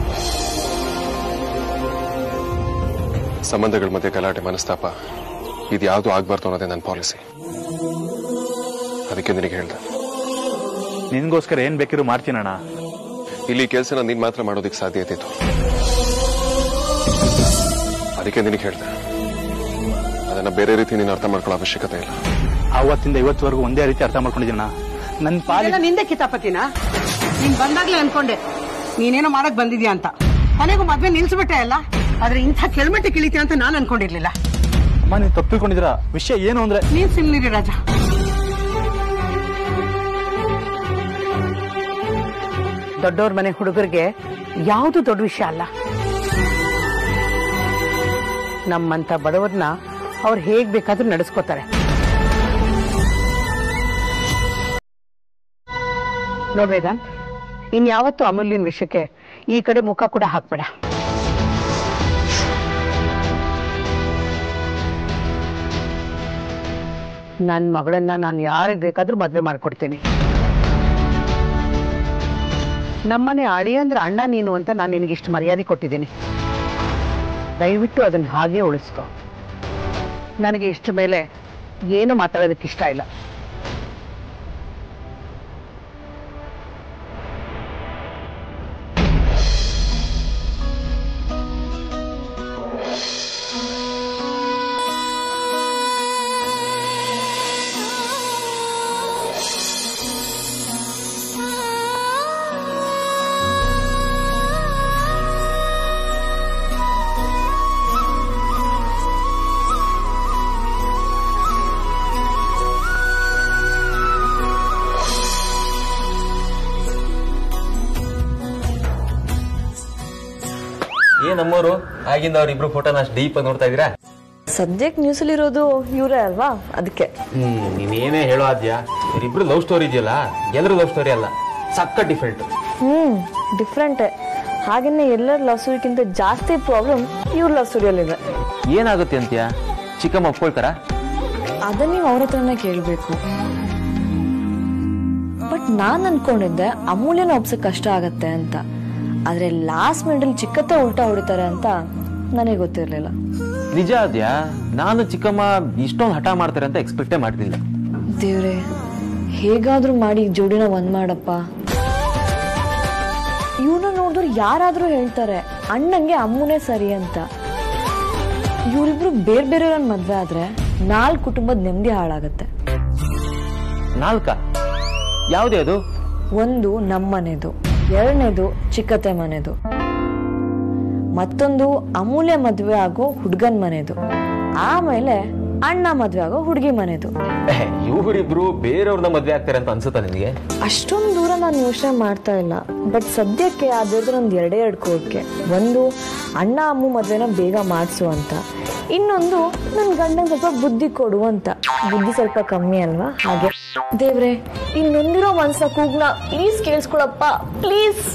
ಸಂಬಂಧಗಳ ಮಧ್ಯೆ ಗಲಾಟೆ ಮನಸ್ತಾಪ ಇದ್ಯಾವುದು ಆಗ್ಬಾರ್ದು ಅನ್ನೋದೇ ನನ್ನ ಪಾಲಿಸಿ ಅದಕ್ಕೆ ನಿನಗೆ ಹೇಳ್ದೆ ನಿನ್ಗೋಸ್ಕರ ಏನ್ ಬೇಕಿರೋ ಮಾಡ್ತೀನಣ್ಣ ಇಲ್ಲಿ ಕೆಲಸನ ನೀನ್ ಮಾತ್ರ ಮಾಡೋದಕ್ಕೆ ಸಾಧ್ಯ ಇದ್ದಿತ್ತು ಅದಕ್ಕೆ ನಿನಗೆ ಹೇಳ್ದೆ ಅದನ್ನ ಬೇರೆ ರೀತಿ ನೀನು ಅರ್ಥ ಮಾಡ್ಕೊಳ್ಳೋ ಅವಶ್ಯಕತೆ ಇಲ್ಲ ಅವತ್ತಿಂದ ಇವತ್ತುವರೆಗೂ ಒಂದೇ ರೀತಿ ಅರ್ಥ ಮಾಡ್ಕೊಂಡಿದ್ದೀನ ನನ್ ಪಾಲಿ ಇದೆಲ್ಲ ನಿಂದೆ ಕಿತಾಪತಿನ ನೀನ್ ಬಂದಾಗ್ಲೇ ಅನ್ಕೊಂಡೆ ನೀನೇನೋ ಮಾಡಕ್ ಬಂದಿದ್ಯಾ ಅಂತ ಕೊನೆಗೂ ಮದ್ವೆ ನಿಲ್ಸ್ಬಿಟ್ಟೆ ಅಲ್ಲ ಆದ್ರೆ ಇಂಥ ಕೆಳಮಟ್ಟ ಕಿಳಿತೀಯ ಅಂತ ನಾನು ಅನ್ಕೊಂಡಿರ್ಲಿಲ್ಲ ಅಮ್ಮ ನೀನ್ ತಪ್ಪು ತಿಳ್ಕೊಂಡಿದ್ದೀರಾ ವಿಷಯ ಏನು ಅಂದ್ರೆ ನೀನ್ ಸುಮ್ನಿರಿ ರಾಜ ದೊಡ್ಡವ್ರ ಮನೆ ಹುಡುಗರಿಗೆ ಯಾವುದು ದೊಡ್ಡ ವಿಷಯ ಅಲ್ಲ ನಮ್ಮಂತ ಬಡವರನ್ನ ಅವ್ರು ಹೇಗ್ ಬೇಕಾದ್ರೂ ನಡೆಸ್ಕೋತಾರೆ ನೋಡ್ಬೇದ ಇನ್ ಯಾವತ್ತು ಅಮೂಲ್ಯನ ವಿಷಯಕ್ಕೆ ಈ ಕಡೆ ಮುಖ ಕೂಡ ಹಾಕ್ಬೇಡ ನನ್ನ ಮಗಳನ್ನ ನಾನು ಯಾರಿಗೆ ಬೇಕಾದ್ರೂ ಮದ್ವೆ ಮಾಡ್ಕೊಡ್ತೀನಿ ನಮ್ಮನೆ ಅಳಿ ಅಂದ್ರೆ ಅಣ್ಣ ನೀನು ಅಂತ ನಾನು ನಿನಗೆ ಇಷ್ಟು ಮರ್ಯಾದೆ ಕೊಟ್ಟಿದ್ದೀನಿ ದಯವಿಟ್ಟು ಅದನ್ನ ಹಾಗೆ ಉಳಿಸ್ಕೊ ನನಗೆ ಇಷ್ಟ ಮೇಲೆ ಏನು ಮಾತಾಡೋದಕ್ಕೆ ಇಷ್ಟ ಇಲ್ಲ ಏನ್ ನಮ್ಮವರು ಆಗಿಂದ ಅವ್ರಿಬ್ರು ಫೋಟೋನ ಅಷ್ಟು ಡೀಪ್ ಆಗಿ ನೋಡ್ತಾ ಇದೀರಾ ಸದ್ಯಕ್ಕೆ ನ್ಯೂಸಲ್ಲಿರೋದು ಇವರೇ ಅಲ್ವಾ ಅದಕ್ಕೆ ಹ್ಮ್ ನೀನೇನೇ ಹೇಳೋ ಆದ್ಯಾ ಇವರಿಬ್ರು ಲವ್ ಸ್ಟೋರಿ ಇದೆಯಲ್ಲ ಎಲ್ಲರೂ ಲವ್ ಸ್ಟೋರಿ ಅಲ್ಲ ಸಕ್ಕ ಡಿಫ್ರೆಂಟ್ ಹ್ಮ್ ಡಿಫ್ರೆಂಟೇ ಹಾಗೇನೆ ಎಲ್ಲರ ಲವ್ ಸ್ಟೋರಿಗಿಂತ ಜಾಸ್ತಿ ಪ್ರಾಬ್ಲಮ್ ಇವ್ರ ಲವ್ ಸ್ಟೋರಿಯಲ್ಲಿದೆ ಏನಾಗುತ್ತೆ ಅಂತ್ಯ ಚಿಕ್ಕಮ್ಮ ಒಪ್ಕೊಳ್ತಾರ ಅದನ್ನ ನೀವು ಅವ್ರ ಹತ್ರನೇ ಕೇಳಬೇಕು ಬಟ್ ನಾನ್ ಅನ್ಕೊಂಡಿದ್ದೆ ಅಮೂಲ್ಯನ ಒಪ್ಸಕ್ ಕಷ್ಟ ಆಗತ್ತೆ ಅಂತ ಆದ್ರೆ ಲಾಸ್ಟ್ ಮಿನಿಟಲ್ಲಿ ಚಿಕ್ಕತ್ತ ಉಲ್ಟಾ ಹೊಡಿತಾರೆ ಅಂತ ನನಗೆ ಗೊತ್ತಿರ್ಲಿಲ್ಲ ನಿಜ ಆದ್ಯಾ ನಾನು ಚಿಕ್ಕಮ್ಮ ಇಷ್ಟೊಂದು ಹಠ ಮಾಡ್ತಾರೆ ಅಂತ ಎಕ್ಸ್ಪೆಕ್ಟೇ ಮಾಡ್ತಿಲ್ಲ ದೇವ್ರೆ ಹೇಗಾದ್ರೂ ಮಾಡಿ ಈ ಜೋಡಿನ ಒಂದ್ ಮಾಡಪ್ಪ ಇವನ ನೋಡಿದ್ರು ಯಾರಾದ್ರೂ ಹೇಳ್ತಾರೆ ಅಣ್ಣಂಗೆ ಅಮ್ಮನೇ ಸರಿ ಅಂತ ಇವರಿಬ್ರು ಬೇರೆ ಬೇರೆ ಮದ್ವೆ ಆದ್ರೆ ನಾಲ್ಕು ಕುಟುಂಬದ ನೆಮ್ಮದಿ ಹಾಳಾಗತ್ತೆ ನಾಲ್ಕ ಯಾವ್ದೇ ಅದು ಒಂದು ನಮ್ಮನೆದು ಎರಡನೇದು ಚಿಕ್ಕತೆ ಮನೆದು ಮತ್ತೊಂದು ಅಮೂಲ್ಯ ಮದ್ವೆ ಆಗೋ ಹುಡ್ಗನ್ ಮನೆದು ಆಮೇಲೆ ಅಣ್ಣ ಮದ್ವೆ ಆಗೋ ಹುಡುಗಿ ಮನೆದು ಇವರಿಬ್ರು ಬೇರೆಯವ್ರನ್ನ ಮದ್ವೆ ಆಗ್ತಾರೆ ಅಂತ ಅನ್ಸುತ್ತಾ ನಿನಗೆ ಅಷ್ಟೊಂದು ದೂರ ನಾನು ಯೋಚನೆ ಮಾಡ್ತಾ ಇಲ್ಲ ಬಟ್ ಸದ್ಯಕ್ಕೆ ಅದಿದ್ರೆ ಒಂದು ಎರಡೇ ಎರಡು ಕೋರ್ಟ್ಗೆ ಒಂದು ಅಣ್ಣ ಅಮ್ಮ ಮದ್ವೆನ ಬೇಗ ಮಾಡಿಸು ಅಂತ ಇನ್ನೊಂದು ನನ್ನ ಗಂಡನ ಸ್ವಲ್ಪ ಬುದ್ಧಿ ಕೊಡು ಅಂತ ಬುದ್ಧಿ ಸ್ವಲ್ಪ ಕಮ್ಮಿ ಅಲ್ವಾ ಹಾಗೆ ದೇವ್ರೆ ಇನ್ನೊಂದಿರೋ ಮನ್ಸ ಕೂಗ್ನ ಪ್ಲೀಸ್ ಕೇಳಿಸ್ಕೊಳಪ್ಪ ಪ್ಲೀಸ್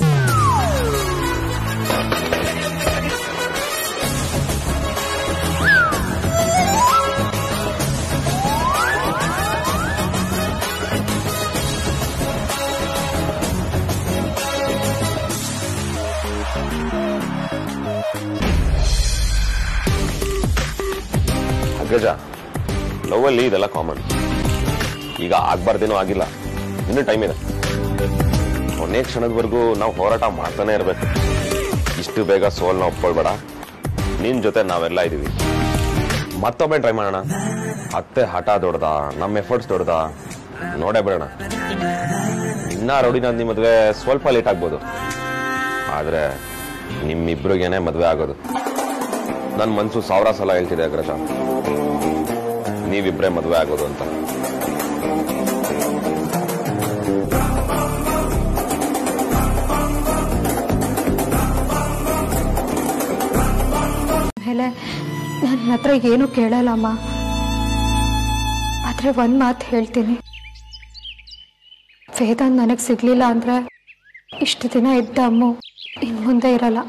ಅಗ್ರಜ ಲವ್ ಅಲ್ಲಿ ಇದೆಲ್ಲ ಕಾಮನ್ ಈಗ ಆಗ್ಬಾರ್ದೇನೋ ಆಗಿಲ್ಲ ಇನ್ನೂ ಟೈಮ್ ಇದೆ ಕೊನೆ ಕ್ಷಣದವರೆಗೂ ನಾವು ಹೋರಾಟ ಮಾಡ್ತಾನೆ ಇರಬೇಕು ಇಷ್ಟು ಬೇಗ ಸೋಲ್ನ ಒಪ್ಕೊಳ್ಬೇಡ ನಿನ್ ಜೊತೆ ನಾವೆಲ್ಲ ಇದೀವಿ ಮತ್ತೊಮ್ಮೆ ಟ್ರೈ ಮಾಡೋಣ ಅತ್ತೆ ಹಠ ದೊಡ್ದ ನಮ್ಮ ಎಫರ್ಟ್ಸ್ ದೊಡ್ದ ನೋಡೇ ಬಿಡೋಣ ಇನ್ನ ರೌಡಿನ ಮದುವೆ ಸ್ವಲ್ಪ ಲೇಟ್ ಆಗ್ಬೋದು ಆದ್ರೆ ನಿಮ್ಮಿಬ್ರಿಗೇನೆ ಮದುವೆ ಆಗೋದು ನನ್ನ ಮನ್ಸು ಸಾವಿರ ಸಲ ಹೇಳ್ತಿದೆ ಅಗ್ರಜ ನೀವಿಬ್ರೇ ಮದುವೆ ಆಗೋದು ಅಂತ ಮೇಲೆ ನಿನ್ನ ಹತ್ರ ಏನು ಕೇಳಲ್ಲಮ್ಮ ಆದ್ರೆ ಒಂದ್ ಮಾತು ಹೇಳ್ತೀನಿ ವೇದಾಂತ್ ನನಗೆ ಸಿಗ್ಲಿಲ್ಲ ಅಂದ್ರೆ ಇಷ್ಟು ದಿನ ಇದ್ದ ಅಮ್ಮು ಇನ್ ಮುಂದೆ ಇರಲ್ಲ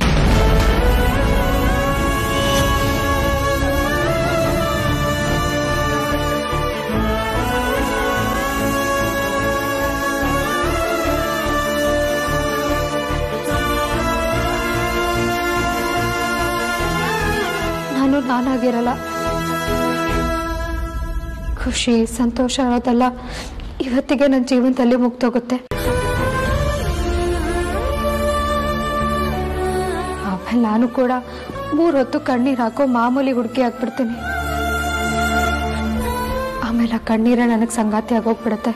ನಾನು ನಾನಾಗಿರಲ್ಲ ಖುಷಿ ಸಂತೋಷ ಅದೆಲ್ಲ ಇವತ್ತಿಗೆ ನನ್ನ ಜೀವನದಲ್ಲಿ ಮುಗ್ದೋಗುತ್ತೆ ಆಮೇಲೆ ನಾನು ಕೂಡ ಮೂರ್ ಹೊತ್ತು ಕಣ್ಣೀರ್ ಹಾಕೋ ಮಾಮೂಲಿ ಹುಡುಗಿ ಆಗ್ಬಿಡ್ತೀನಿ ಆಮೇಲೆ ಆ ಕಣ್ಣೀರೇ ನನಗೆ ಸಂಗಾತಿ ಆಗೋಗ್ಬಿಡುತ್ತೆ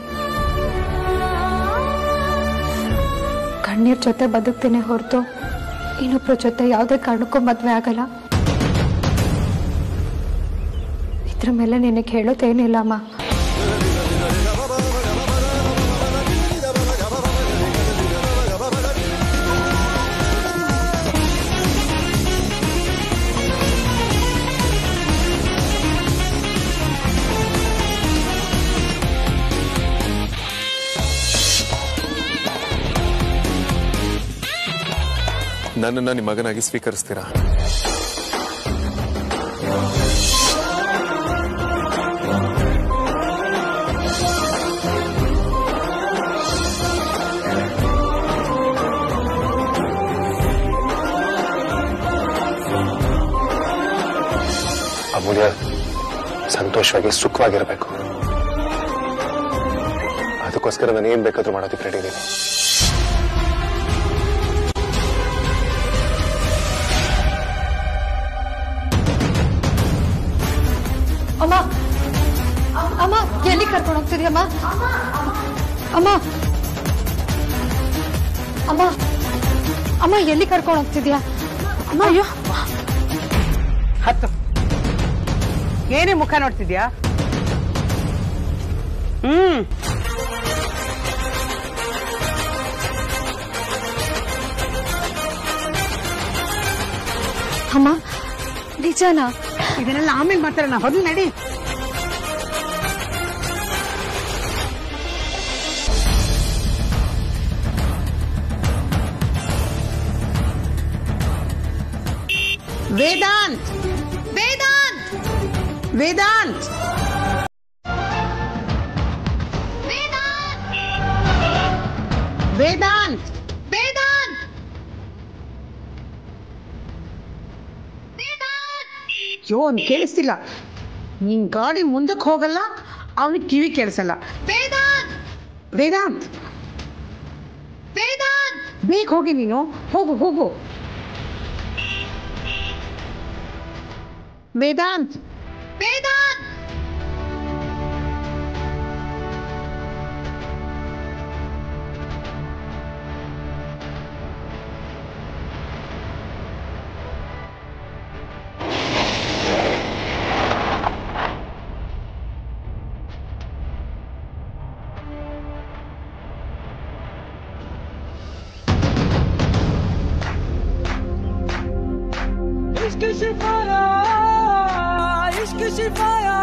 ಕಣ್ಣೀರ್ ಜೊತೆ ಬದುಕ್ತೀನಿ ಹೊರತು ಇನ್ನೊಬ್ಬರ ಜೊತೆ ಯಾವುದೇ ಕಾರಣಕ್ಕೂ ಮದ್ವೆ ಆಗಲ್ಲ ಇದ್ರ ಮೇಲೆ ನಿನಗೆ ಹೇಳೋದೇನಿಲ್ಲ ಅಮ್ಮ ನನ್ನನ್ನ ನಿಮ್ಮ ಮಗನಾಗಿ ಸ್ವೀಕರಿಸ್ತೀರಾ ಅಮೂಲ್ಯ ಸಂತೋಷವಾಗಿ ಸುಖವಾಗಿರಬೇಕು ಅದಕ್ಕೋಸ್ಕರ ನಾನು ಏನ್ ಬೇಕಾದ್ರೂ ಮಾಡೋದಕ್ಕೆ ರೆಡಿ ಇದ್ದೀನಿ ಅಮ್ಮ ಅ- ಅಮ್ಮ ಎಲ್ಲಿ ಕರ್ಕೊಂಡು ಹೋಗ್ತಿದ್ಯಮ್ಮ ಅಮ್ಮ ಅಮ್ಮ ಅಮ್ಮ ಎಲ್ಲಿ ಕರ್ಕೊಂಡು ಹೋಗ್ತಿದ್ಯಾ ಅಮ್ಮ ಅಯ್ಯೋ ಹತ್ತು ಏನೇ ಮುಖ ನೋಡ್ತಿದ್ಯಾ ಹ್ಮ್ ಅಮ್ಮ ನಿಜನಾ ಇದನ್ನೆಲ್ಲ ಆಮೇಲೆ ಮಾತಾಡೋಣ ಹೊರಗೆ ನಡಿ ವೇದಾಂತ್ ವೇದಾಂತ್ ವೇದಾಂತ್ ವೇದಾಂತ್ ವೇದಾಂತ್ ಅಯ್ಯೋ ಅವ್ನು ಕೇಳಿಸ್ತಿಲ್ಲ ನೀನ್ ಗಾಡಿ ಮುಂದಕ್ಕೆ ಹೋಗಲ್ಲ ಅವನಿಗೆ ಕಿವಿ ಕೇಳಿಸಲ್ಲ ವೇದಾಂತ್ ವೇದಾಂತ್ ವೇದಾಂತ್ ಬೇಗ ಹೋಗಿ ನೀನು ಹೋಗು ಹೋಗು ವೇದಾಂತ್ ವೇದಾಂತ್ इश्क शिफाया इश्क शिफाया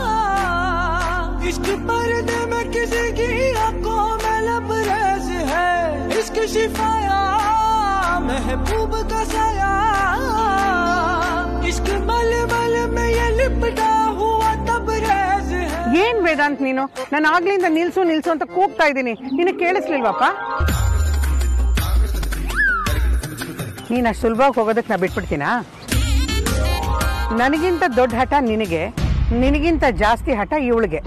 इश्क पर्दे में किसी की आंखों में लबरेज है इश्क शिफाया महबूब का साया इश्क मल मल में ये लिपटा हुआ तबरेज है ಏನ್ ವೇದಾಂತ್ ನೀನು ನಾನು ಆಗ್ಲಿಂದ ನಿಲ್ಸು ನಿಲ್ಸು ಅಂತ ಕೂಗ್ತಾ ಇದ್ದೀನಿ ನಿನಗೆ ಕೇಳಿಸ್ಲಿಲ್ವಪ್ಪ ನೀನ್ ಅಷ್ಟು ಸುಲಭವಾಗಿ ಹೋಗೋದಕ್ಕೆ ನಾ ಬಿಟ್ಬಿಡ್ತೀನಾ ನನಗಿಂತ ದೊಡ್ಡ ಹಠ ನಿನಗೆ ನಿನಗಿಂತ ಜಾಸ್ತಿ ಹಠ ಇವಳಿಗೆ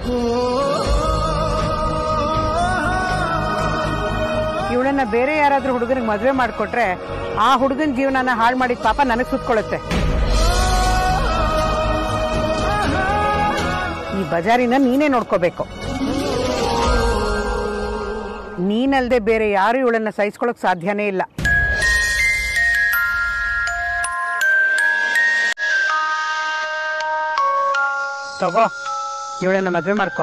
ಇವಳನ್ನ ಬೇರೆ ಯಾರಾದ್ರೂ ಹುಡುಗನಿಗೆ ಮದುವೆ ಮಾಡಿಕೊಟ್ರೆ ಆ ಹುಡುಗನ ಜೀವನನ ಹಾಳು ಮಾಡಿದ ಪಾಪ ನನಗೆ ಸುತ್ಕೊಳ್ಳುತ್ತೆ ಈ ಬಜಾರಿನ ನೀನೇ ನೋಡ್ಕೋಬೇಕು ನೀನಲ್ದೆ ಬೇರೆ ಯಾರು ಇವಳನ್ನ ಸಹಿಸ್ಕೊಳಕ್ ಸಾಧ್ಯನೇ ಇಲ್ಲ ತಗೋ ಇವಳನ್ನ ಮದ್ವೆ ಮಾಡ್ಕೋ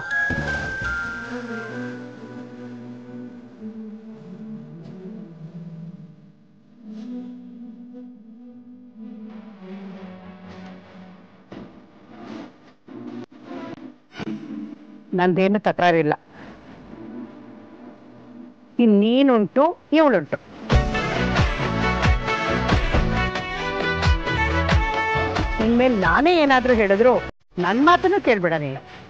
ನಂದೇನು ತಕರಾರಿಲ್ಲ ಇನ್ನೀನುಂಟು ಇವಳುಂಟು ಇನ್ಮೇಲೆ ನಾನೇ ಏನಾದರೂ ಹೇಳಿದ್ರು ನನ್ನ ಮಾತನ್ನು ಕೇಳ್ಬೇಡ ನೀನು